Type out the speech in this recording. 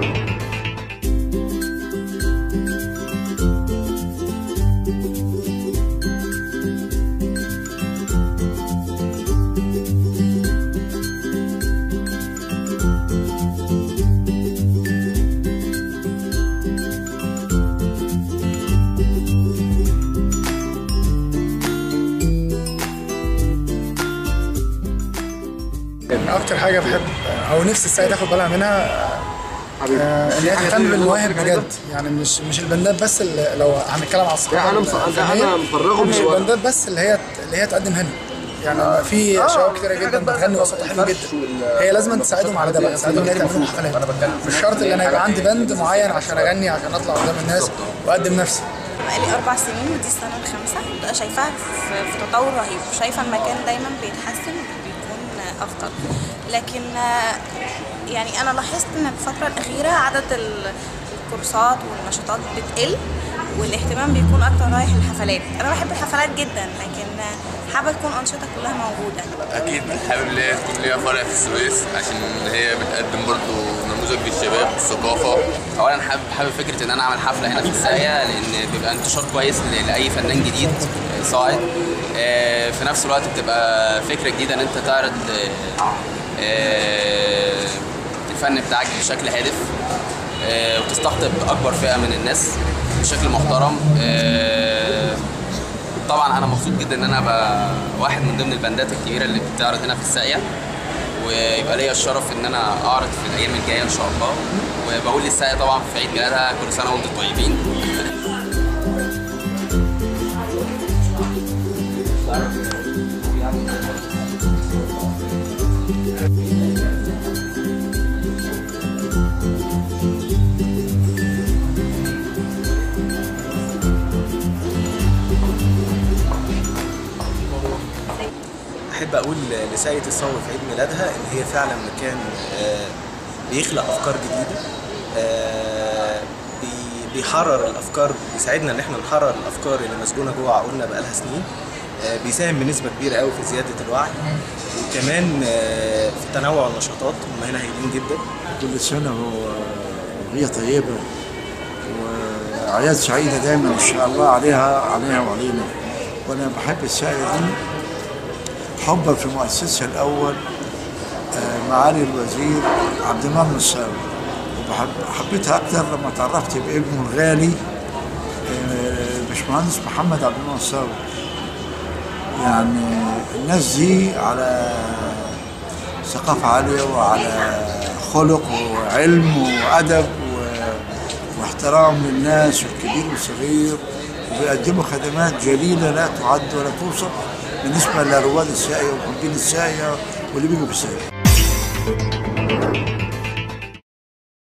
اكتر حاجه بحب او نفسي السعي تاخد بالها منها آه، ان هي تهتم بالمواهب بجد يعني مش مش البندات بس اللي لو هنتكلم على الثقافه لا، أنا مف- الفنية، أنا مفرغهم مش شوية. البندات بس اللي هي اللي هي تقدم هنا يعني في شباب كتيره جدا بتغني وصوتها حلو جدا هي لازم تساعدهم على ده بقى تساعدهم ان هي تعملهم حفلات مش شرط ان انا يبقى عندي بند معين عشان اغني عشان اطلع قدام الناس واقدم نفسي بقالي أربع سنين ودي السنة الخامسة شايفاها في في تطور رهيب شايفة المكان دايما بيتحسن وبيكون أفضل لكن آه، يعني أنا لاحظت إن الفترة الأخيرة عدد ال- الكورسات والنشاطات بتقل والاهتمام بيكون أكتر رايح للحفلات أنا بحب الحفلات جدا لكن آه، حابة تكون أنشطة كلها موجودة اكيد حابب ان هي تكون ليها فرع في السويس عشان هي بتقدم برضو نموذج للشباب الثقافه اولا حابب حابب فكره ان انا اعمل حفله هنا في الساقيه لان بيبقى انتشار كويس ل- لاي فنان جديد آه، صاعد آه، في نفس الوقت بتبقى فكره جديده ان انت تعرض آه، آه، الفن بتاعك بشكل هادف آه، وتستقطب اكبر فئه من الناس بشكل محترم آه، طبعا انا مبسوط جدا ان انا ابقى واحد من ضمن البندات الكبيره اللي بتعرض هنا في الساقيه ويبقى ليا الشرف ان انا اعرض في الايام الجايه ان شاء الله وبقول للساقيه طبعا في عيد ميلادها كل سنه وانتم طيبين احب اقول لساقية الثور في عيد ميلادها ان هي فعلا مكان آه، بيخلق افكار جديده آه، بي- بيحرر الافكار بيساعدنا ان احنا نحرر الافكار اللي مسجونه جوه عقولنا بقالها سنين آه، بيساهم بنسبه كبيره قوي في زياده الوعي وكمان آه، في تنوع النشاطات هم هنا هايلين جدا كل سنة وهي طيبة وأعياد سعيدة دايما إن شاء الله عليها عليها وعلينا وأنا بحب السائل دي حبا في مؤسسها الأول آه، معالي الوزير عبد المنعم الساوي وبحب حبيتها أكتر لما تعرفت بابنه الغالي آه، باشمهندس محمد عبد المنعم الساوي يعني الناس دي على ثقافة عالية وعلى خلق وعلم وأدب و- واحترام للناس والكبير والصغير وبيقدموا خدمات جليلة لا تعد ولا توصف بالنسبة لرواد الساقية ومحبين الساقية واللي بيجوا في الساقية